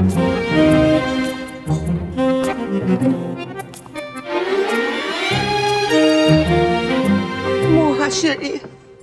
Moi, chérie.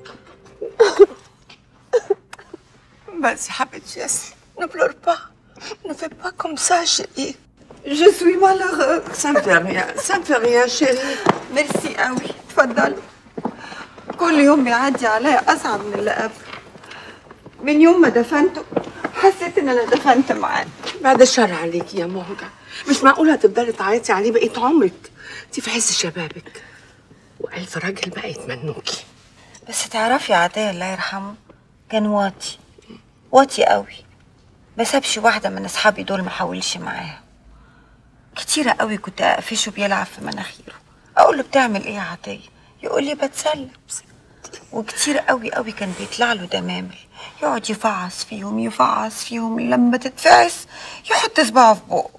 Vas-y, habitué. Ne pleure pas. Ne fais pas comme ça, chérie. Je suis malheureuse. Ça ne fait rien. Ça ne fait rien, chérie. ميرسي قوي اتفضلي كل يوم بيعدي عليا اصعب من اللي قبل من يوم ما دفنته حسيت ان انا دفنت معاه بعد الشر عليكي يا مهجة مش معقولة هتفضلي تعيطي عليه بقية عمرك انت في عز شبابك وألف راجل بقى يتمنوكي بس تعرفي عطية الله يرحمه كان واطي واطي قوي ما سابش واحدة من أصحابي دول ما حاولش معاها كتيرة قوي كنت أقفشه بيلعب في مناخيره أقول له بتعمل إيه يا عطية يقول لي بتسلى وكتير قوي قوي كان بيطلع له دمامل يقعد يفعص فيهم يفعص فيهم لما تتفعس يحط صباعه في بقه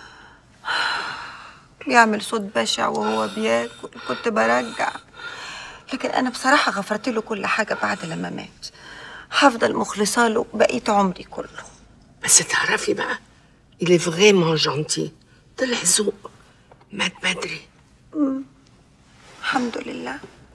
بيعمل صوت بشع وهو بياكل كنت برجع لكن انا بصراحه غفرت له كل حاجه بعد لما مات هفضل مخلصه له بقيه عمري كله بس تعرفي بقى il est vraiment gentil طلع ذوق مات بدري الحمد لله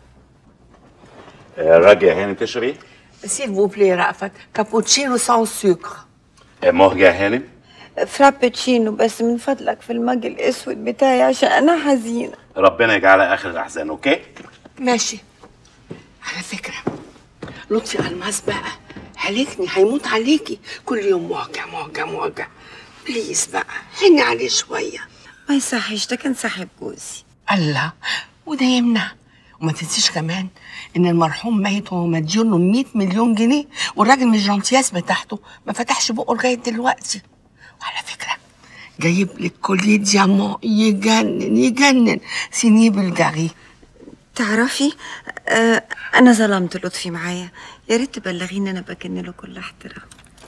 راجع هانم تشربي؟ s'il vous plaît رأفت كابوتشينو sans sucre مهجة هانم؟ فرابتشينو بس من فضلك في المج الاسود بتاعي عشان انا حزينه ربنا يجعلها اخر الاحزان اوكي؟ ماشي على فكرة لطفي الماس بقى هلكني هيموت عليكي كل يوم موجع موجع موجع بليز بقى حني عليه شوية ما يصحش ده كان صاحب جوزي الله وده يمنع وما تنسيش كمان ان المرحوم ميت وهو مديون له 100 مليون جنيه والراجل من الجنطياس بتاعته ما فتحش بقه لغايه دلوقتي وعلى فكره جايب لك كوليه ديامون يجنن يجنن سينيه بالجاري تعرفي آه انا ظلمت لطفي معايا يا ريت تبلغيني انا بكن له كل احترام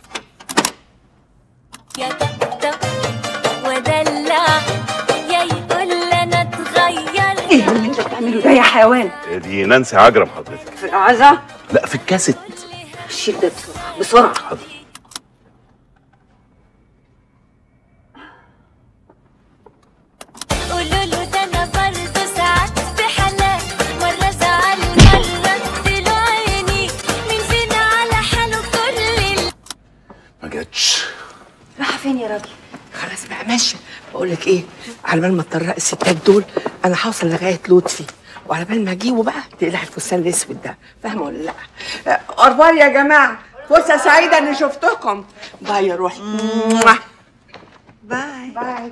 يا طبطب ودلع يا يقول انا اتغير ايه اللي انت بتعمله ده يا حيوان دي نانسي عجرم حضرتك في العزا لا في الكاسيت شيل ده بسرعه بسرعه حاضر قولوا له ده انا برضه ساعات في حالات مره زعل مره اديله عيني مين فينا على حاله كل اللي ما جاتش راح فين يا راجل خلاص بقى ماشي بقول لك ايه على بال ما تطرق الستات دول انا هوصل لغايه لطفي وعلى بال ما اجيبه بقى تقلع الفستان الاسود ده فاهمه ولا لا اخبار يا جماعه فرصه سعيده اني شفتكم باي يا روحي باي باي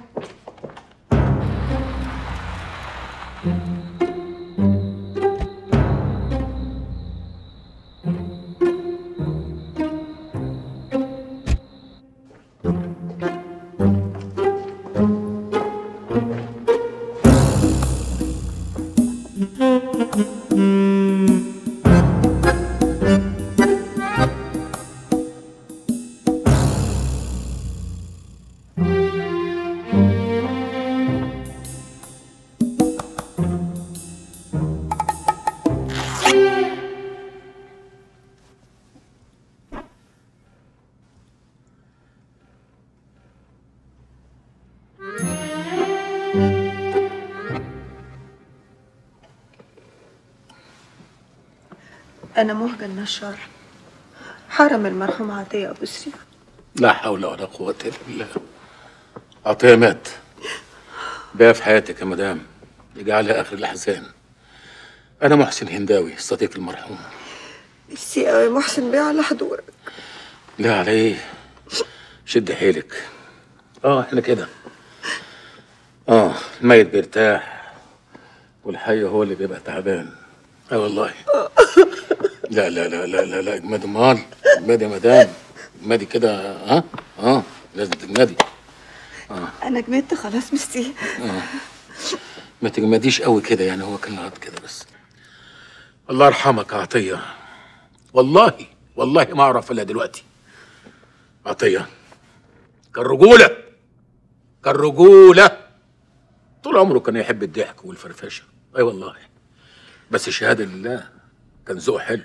انا مهجة النشار حرم المرحوم عطيه ابو سريع لا حول ولا قوة إلا بالله عطية مات بقى في حياتك يا مدام يجعلها آخر الأحزان أنا محسن هنداوي صديق المرحوم ميرسي قوي محسن بيه على حضورك لا على إيه شد حيلك آه إحنا كده آه الميت بيرتاح والحي هو اللي بيبقى تعبان آه والله لا لا لا لا لا لا اجمدي امال اجمدي يا مدام اجمدي كده ها اه لازم تجمدي انا جمدت خلاص ميرسي ما تجمديش قوي كده يعني هو كان غلط كده بس الله يرحمك يا عطيه والله والله ما اعرف الا دلوقتي عطيه كان رجوله كان رجوله طول عمره كان يحب الضحك والفرفشه اي والله بس شهاده لله كان ذوقه حلو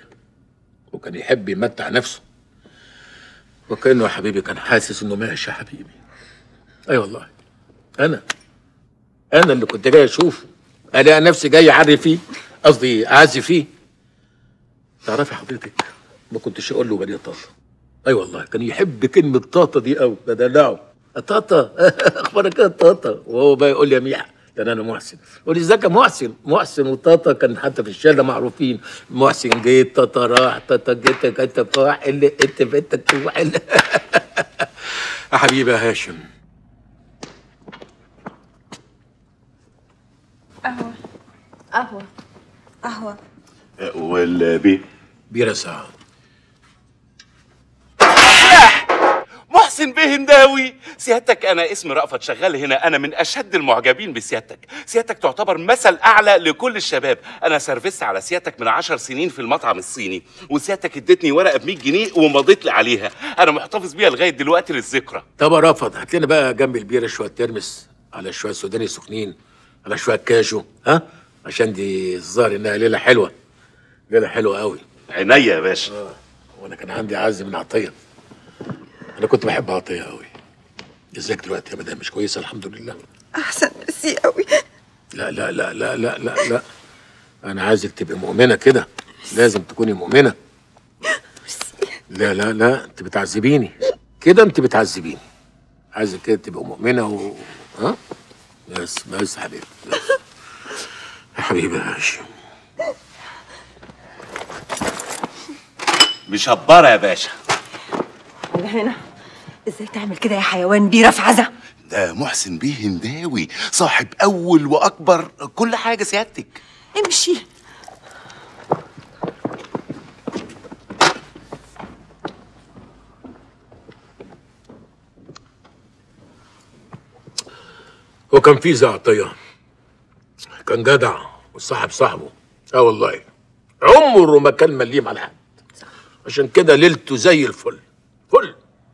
وكان يحب يمتع نفسه وكانه يا حبيبي كان حاسس انه ماشي يا حبيبي اي والله انا انا اللي كنت جاي اشوفه الاقي نفسي جاي اعري فيه قصدي اعزي فيه تعرفي حضرتك ما كنتش اقول له بني طاطا اي والله كان يحب كلمه طاطا دي قوي بدلعه طاطا اخبارك ايه يا طاطا وهو بقى يقول لي يا ميح ده انا محسن يقول لي ازيك يا محسن محسن وطاطا كان حتى في الشارع معروفين محسن جيت طاطا راح طاطا جيت انت فاح اللي انت بنتك تروح اللي يا حبيبي يا هاشم قهوة قهوة والبي بيرة ساعة محسن بيه هنداوي سيادتك انا اسمي رأفت شغال هنا انا من اشد المعجبين بسيادتك سيادتك تعتبر مثل اعلى لكل الشباب انا سرفست على سيادتك من عشر سنين في المطعم الصيني وسيادتك ادتني ورقه ب 100 جنيه ومضيت لي عليها انا محتفظ بيها لغايه دلوقتي للذكرى طب يا رافض هات لنا بقى جنب البيرة شوية ترمس على شوية سوداني سخنين على شوية كاجو ها عشان دي الظاهر انها ليلة حلوة ليلة حلوة قوي عينيا يا باشا وانا كان عندي عز من عطية انا كنت بحب عطية قوي ازيك دلوقتي يا مدام مش كويسة الحمد لله أحسن ميرسي قوي لا لا لا لا لا لا لا انا عايزك تبقي مؤمنة كده لازم تكوني مؤمنة لا لا لا انت بتعذبيني كده انت بتعذبيني عايزك كده تبقى مؤمنة و ها بس بس يا حبيبي بس. يا حبيبي يا هاشم مشبره يا باشا أنا هنا إزاي تعمل كده يا حيوان بيرة في عزا ده محسن بيه هنداوي صاحب اول واكبر كل حاجه سيادتك امشي هو كان في زي عطية كان جدع وصاحب صاحبه اه والله عمره ما كان مليم على حد عشان كده ليلته زي الفل فل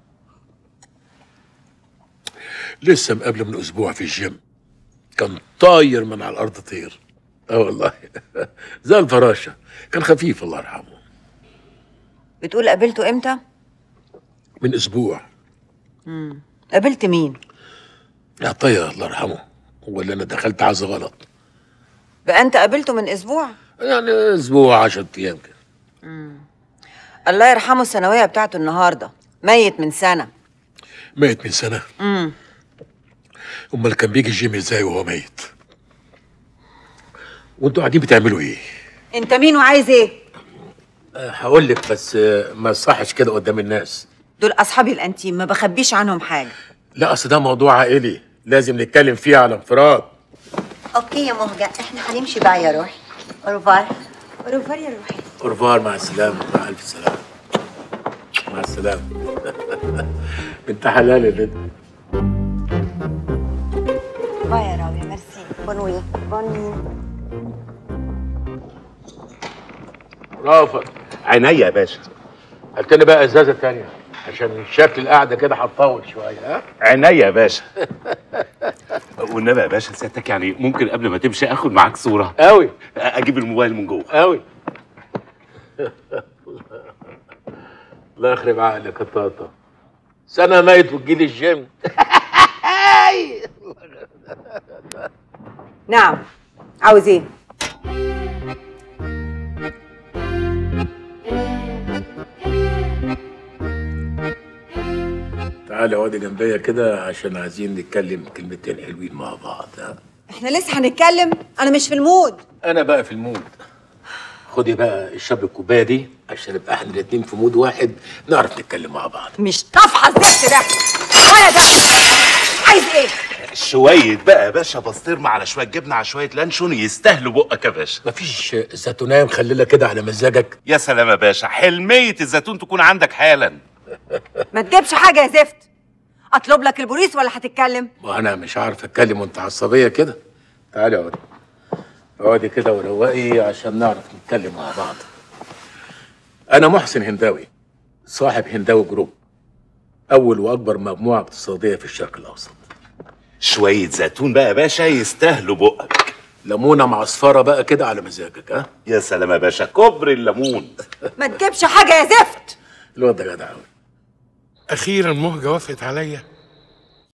لسه مقابله من اسبوع في الجيم كان طاير من على الارض طير اه والله زي الفراشه كان خفيف الله يرحمه بتقول قابلته إمتى؟ من اسبوع قابلت مين؟ يا طير الله يرحمه هو اللي انا دخلت عز غلط بقى أنت قابلته من أسبوع؟ يعني اسبوع 10 ايام كده الله يرحمه الثانوية بتاعته النهاردة ميت من سنة ميت من سنه امم امال كان بيجي الجيم ازاي وهو ميت وانتوا قاعدين بتعملوا ايه أنت مين وعايز إيه؟ أه، هقول لك بس أه، ما صحش كده قدام الناس دول أصحابي الأنتيم ما بخبيش عنهم حاجة لا اصل ده موضوع عائلي لازم نتكلم فيه على انفراد اوكي يا مهجة احنا هنمشي بقى يا روحي اوروفار اوروفار يا روحي اورفار مع السلامه مع الف سلامه مع السلامه انت حلال يا بنت باي يا راوي ميرسي بونوي بونوي رافض عينيا يا باشا قلت لي بقى ازازه تانية عشان شكل القعده كده هتطول شويه ها عينيا يا باشا والنبي يا باشا سيادتك يعني ممكن قبل ما تمشي اخد معاك صوره قوي اجيب الموبايل من جوه قوي الله يخرب عقلك يا طاطا سنة ميت وتجيلي الجيم نعم عاوز إيه؟ تعالى اقعدي جنبيا كده عشان عايزين نتكلم كلمتين حلوين مع بعض ها إحنا لسه هنتكلم أنا مش في المود انا بقى في المود خدي بقى الشاب الكوبايه دي عشان نبقى احنا الاتنين في مود واحد نعرف نتكلم مع بعض مش طافحة الزفت ده ولا ده عايز إيه؟ شويه بقى يا باشا بسطرمه على شويه جبنه على شويه لانشون يستاهلوا بقك يا باشا مفيش زيتونيه مخلله كده على مزاجك يا سلام يا باشا حلميه الزيتون تكون عندك حالا ما تجيبش حاجة يا زفت أطلب لك البوليس ولا هتتكلم؟ وانا مش عارف اتكلم وانت عصبيه كده تعالي اقعدي اقعدي كده وروقي عشان نعرف نتكلم مع بعض انا محسن هنداوي صاحب هنداوي جروب اول واكبر مجموعه اقتصاديه في الشرق الاوسط شويه زيتون بقى يا باشا يستاهلوا بقك ليمونه معصفره بقى كده على مزاجك ها يا سلام يا باشا كبر الليمون ما تجيبش حاجة يا زفت الواد ده جدع قوي اخيرا مهجه وافقت عليا